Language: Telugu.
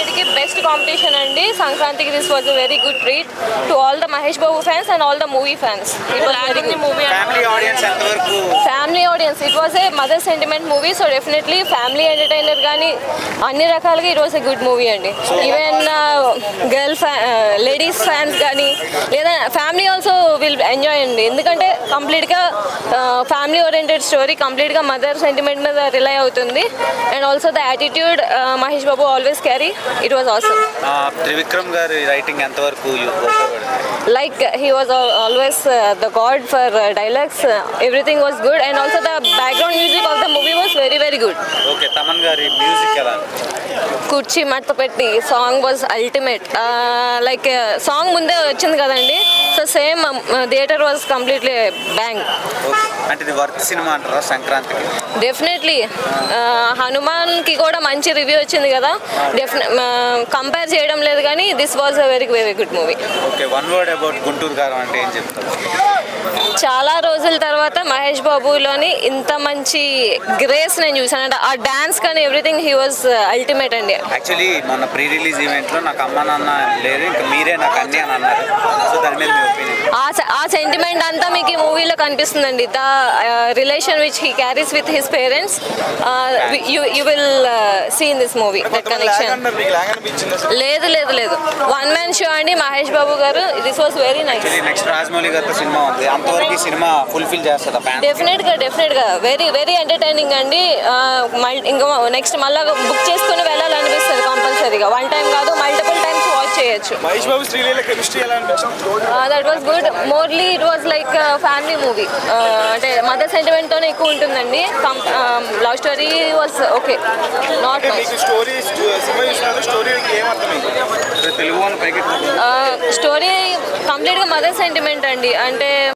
అన్నిటికీ బెస్ట్ కాంపిటీషన్ అండి సంక్రాంతికి this was a very good treat to all the Mahesh Babu fans and all the movie fans it was very movie family audience ఎంతవరకు family audience it was a mother sentiment movie so definitely family entertainer కానీ అన్ని రకాలుగా it was a good movie అండి ఈవెన్ గర్ల్ ఫ్యా లేడీస్ ఫ్యాన్స్ కానీ లేదా ఫ్యామిలీ ఆల్సో విల్ ఎంజాయ్ అండి ఎందుకంటే కంప్లీట్గా ఫ్యామిలీ ఓరియంటెడ్ స్టోరీ కంప్లీట్గా మదర్ సెంటిమెంట్ మీద రిలై అవుతుంది and also the attitude Mahesh Babu always carry it was awesome ah, Trivikram గారి రైటింగ్ ఎంతవరకు ఉపయోగపడింది like he was al- always uh, the god for uh, dialogues uh, everything was good and also the background music of the movie was very very good okay Thaman గారి మ్యూజిక్ ఎలా కుర్చీ మడత పెట్టి song was ultimate like song ముందే వచ్చింది కదండి so same theatre was completely bang okay అంటే ఇది వర్త్ సినిమా అంటారా సంక్రాంతికి డెఫినెట్లీ హనుమాన్కి కూడా మంచి రివ్యూ వచ్చింది కదా డెఫినె కంపేర్ చేయడం లేదు కానీ this was a very very good movie okay one word about Guntur గారు అంటే ఏం చెప్తారు చాలా రోజుల తర్వాత మహేష్ బాబులోని ఇంత మంచి గ్రేస్ నేను చూసాను అంటే ఆ డాన్స్ కానీ ఎవ్రీథింగ్ హీ వాజ్ అల్టిమేట్ అండి యాక్చువల్లీ మొన్న ప్రీ రిలీజ్ ఈవెంట్లో నాకు అమ్మ నాన్న లేదు ఇంకా మీరే నాకు అన్ని అని అన్నారు సో దాని మీద మీ ఒపీనియన్ ఆ సె- ఆ సెంటిమెంట్ అంతా మీకు ఈ మూవీలో కనిపిస్తుందండి the relation which he carries with his parents you will see in this movie that connection లేదు లేదు లేదు వన్ మ్యాన్ షో అండి మహేష్ బాబు గారు this was very nice actually next Rajamouli గారితో సినిమా ఉంది అంతవరకు ఈ సినిమా ఫుల్ఫిల్ చేస్తుందా ఫ్యాన్ డెఫినెట్ గా డెఫినెట్ గా వెరీ వెరీ ఎంటర్టైనింగ్ అండి ఆ, మల్- ఇంకా నెక్స్ట్ మళ్ళీ బుక్ చేసుకుని వెళ్ళాలనిపిస్తుంది కంపల్సరీగా వన్ టైం కాదు మల్టిపుల్ టైమ్స్ వాచ్ చేయొచ్చు మహేష్ బాబు శ్రీలీల కెమిస్ట్రీ ఎలా అనిపించింది దట్ వాస్ గుడ్ మోర్లీ it was like family movie అంటే మదర్ సెంటిమెంట్ తోనే ఎక్కువ ఉంటుందండి love story was okay not అంటే మచ్ మీకు స్టోరీ సినిమా చూసినప్పుడు స్టోరీ ఏమర్థమైంది తెలుగు వాళ్ళు పైకి స్టోరీ కంప్లీట్గా మదర్ సెంటిమెంట్ అండి అంటే